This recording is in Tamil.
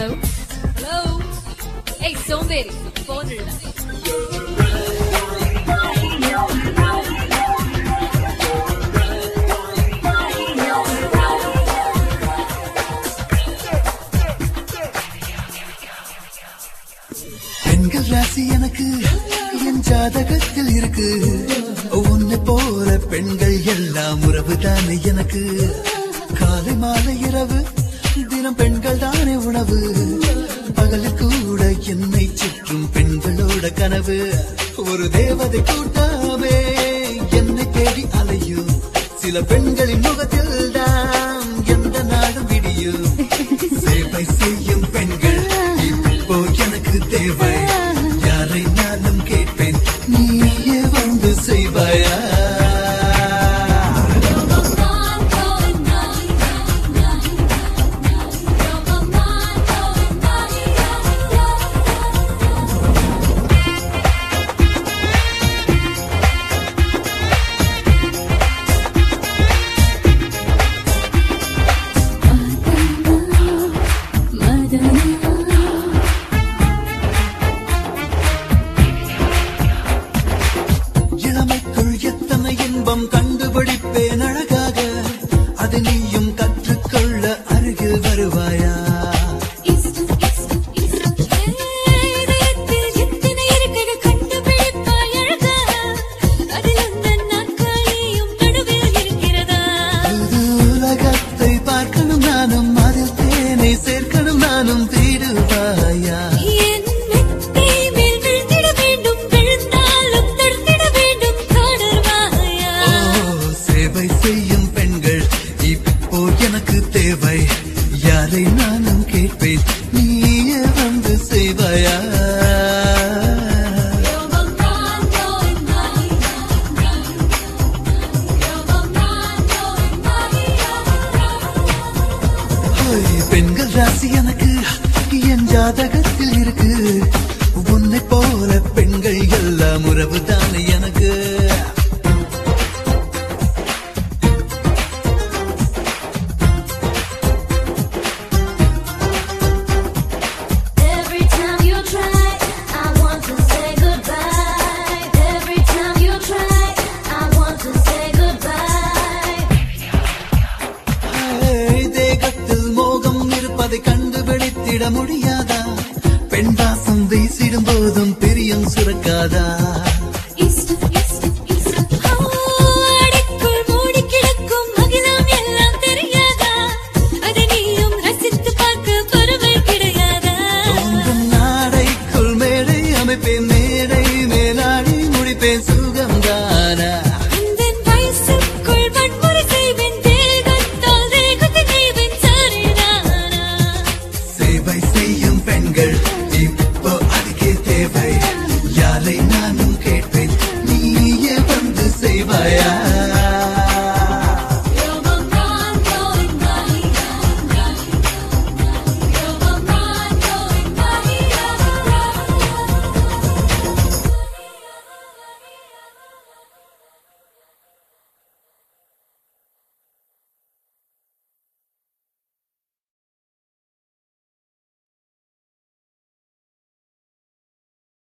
ஹலோ ஹலோ ஏய் சோம்பேறி போன் இல்ல பெண்கள் ராசி எனக்கு என் ஜாதகத்தில் இருக்கு உன்னை போல பெண்கள் எல்லாம் உறவு தானே எனக்கு காலை மாலை இரவு தினம் பெண்கள் தானே உணவு பகலில் கூட என்னை சுற்றும் பெண்களோட கனவு ஒரு தேவதை கூட்டாமே என்னை தேடி அலையும் சில பெண்களின் முகத்தில் தான் எந்த நாடும் விடியும் சேவை செய்யும் பெண்கள் இப்போ எனக்கு தேவை யாரை நானும் கேட்பேன் நீயே வந்து செய்வாயா இளமைக்குள் எத்தனை இன்பம் கண்டுபிடிப்பேன் அழகாக அது நீயும் கற்றுக்கொள்ள அருகில் வருவாயா புது உலகத்தை பார்க்கணும் நானும் அதில் தேனை சேர்க்கணும் நானும் தேடுவாயா ஓ சேவை செய்யும் பெண்கள் இப்போ எனக்கு தேவை யாரை நானும் கேட்பேன் நீயே வந்து செய்வாயா ஹோய், பெண்கள் ராசி எனக்கு என் ஜாதகத்தில் இருக்கு உன்னை போல பெண்கள் எல்லாம் உறவு தானே எனக்கு Every time you try, I want to say goodbye. Every time you try, I want to say goodbye. Hey, தேகத்தில் மோகம் இருப்பதை கண்டுபிடித்திட முடியாதா பெண் வாசம் வீசிடும் போதும் பிரியம் சுரக்காதா